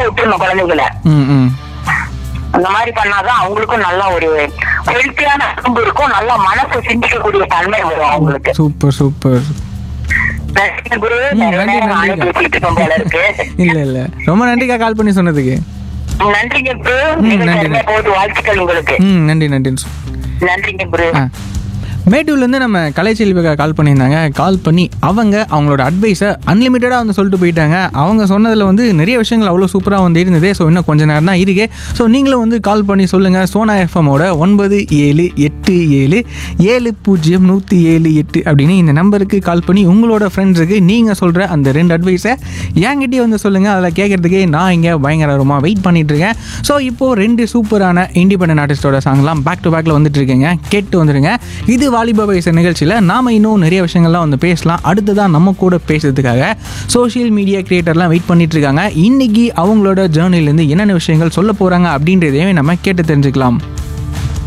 விட்டுருணும் குழந்தைகளை ம் ம் அந்த மாதிரி பண்ணாதான் அவங்களுக்கும் நல்ல ஒரு ஹெல்த்தியான உடம்பு இருக்கும் நல்லா மனசு சிந்திக்கக்கூடிய தன்மை வரும் அவங்களுக்கு சூப்பர் சூப்பர் நன்றி குரு ம், நிறைய நன்றி, நேரம் நானே நன்றிக்கா. பேசிட்டு இருக்கோம் போல இருக்கு இல்ல இல்ல ரொம்ப நன்றிக்கா கால் பண்ணி சொன்னதுக்கு நன்றிங்க குரு ம், நீங்க நன்றி, சரியா போகுது வாழ்த்துக்கள் உங்களுக்கு ம் நன்றி நன்றின்னு சொ- நன்றிங்க குரு ஆ மேட்டூர்லேருந்து நம்ம கலைச்செல்விக்கா கால் பண்ணியிருந்தாங்க கால் பண்ணி அவங்க அவங்களோட அட்வைஸை அன்லிமிட்டடாக வந்து சொல்லிட்டு போயிட்டாங்க அவங்க சொன்னதில் வந்து நிறைய விஷயங்கள் அவ்வளோ சூப்பராக வந்து இருந்தது ஸோ இன்னும் கொஞ்ச நேரம் தான் இருக்கு ஸோ நீங்களும் வந்து கால் பண்ணி சொல்லுங்கள் சோனா எஃப்எம்மோட ஒன்பது ஏழு எட்டு ஏழு ஏழு பூஜ்ஜியம் நூற்றி ஏழு எட்டு அப்படின்னு இந்த நம்பருக்கு கால் பண்ணி உங்களோட ஃப்ரெண்ட்ஸுக்கு நீங்கள் சொல்கிற அந்த ரெண்டு அட்வைஸை என்கிட்டயே வந்து சொல்லுங்கள் அதில் கேட்குறதுக்கே நான் இங்கே பயங்கரமாக வெயிட் பண்ணிட்டு இருக்கேன் ஸோ இப்போது ரெண்டு சூப்பரான இண்டிபெண்டன்ட் ஆர்டிஸ்டோட சாங்லாம் பேக் டு பேக்கில் வந்துட்டு இருக்கேங்க கேட்டு வந்துருங்க இது வாலிப வயசு நிகழ்ச்சியில் நாம இன்னும் நிறைய விஷயங்கள்லாம் வந்து பேசலாம் அடுத்ததான் நம்ம கூட பேசுறதுக்காக சோஷியல் மீடியா கிரியேட்டர்லாம் வெயிட் பண்ணிட்டு இருக்காங்க இன்னைக்கு அவங்களோட ஜேர்னிலேருந்து என்னென்ன விஷயங்கள் சொல்ல போகிறாங்க அப்படின்றதையும் நம்ம கேட்டு தெரிஞ்சுக்கலாம்